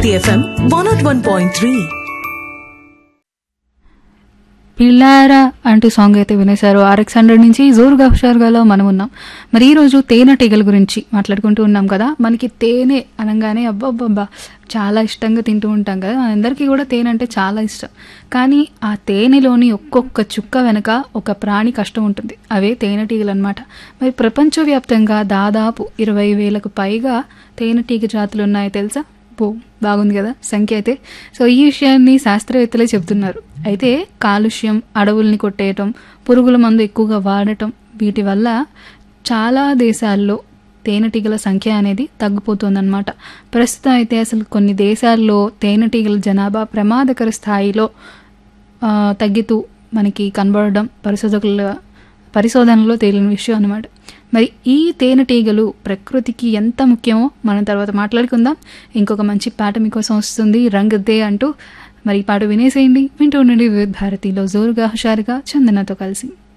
FM one nought one point three పిల్లారా అంటూ song అయితే వినేశారు ఆర్ఎక్స్ హండ్రెడ్ నుంచి జోరుగా హుషారుగాలో మనం ఉన్నాం మరి ఈ రోజు తేనెటీగల గురించి మాట్లాడుకుంటూ ఉన్నాం కదా మనకి తేనె అనగానే అబ్బబ్బబ్బా చాలా ఇష్టంగా తింటూ ఉంటాం కదా అందరికీ కూడా తేనె అంటే చాలా ఇష్టం కానీ ఆ తేనెలోని ఒక్కొక్క చుక్క వెనక ఒక ప్రాణి కష్టం ఉంటుంది అవే తేనెటీగలు అనమాట మరి ప్రపంచవ్యాప్తంగా దాదాపు ఇరవై వేలకు పైగా తేనెటీగ జాతులు ఉన్నాయో తెలుసా పో బాగుంది కదా సంఖ్య అయితే సో ఈ విషయాన్ని శాస్త్రవేత్తలే చెబుతున్నారు అయితే కాలుష్యం అడవుల్ని కొట్టేయటం పురుగుల మందు ఎక్కువగా వాడటం వీటి వల్ల చాలా దేశాల్లో తేనెటీగల సంఖ్య అనేది తగ్గిపోతుందన్నమాట ప్రస్తుతం అయితే అసలు కొన్ని దేశాల్లో తేనెటీగల జనాభా ప్రమాదకర స్థాయిలో ఆ, తగ్గుతూ మనకి కనబడడం పరిశోధకుల పరిశోధనలో తేలిన విషయం అనమాట మరి ఈ తేనెటీగలు ప్రకృతికి ఎంత ముఖ్యమో మనం తర్వాత మాట్లాడుకుందాం ఇంకొక మంచి పాట మీకోసం వస్తుంది రంగద్దే అంటూ మరి ఈ పాట వినేసేయండి వింటూ ఉండండి వివిధ భారతిలో జోరుగా హుషారుగా చందనతో కలిసి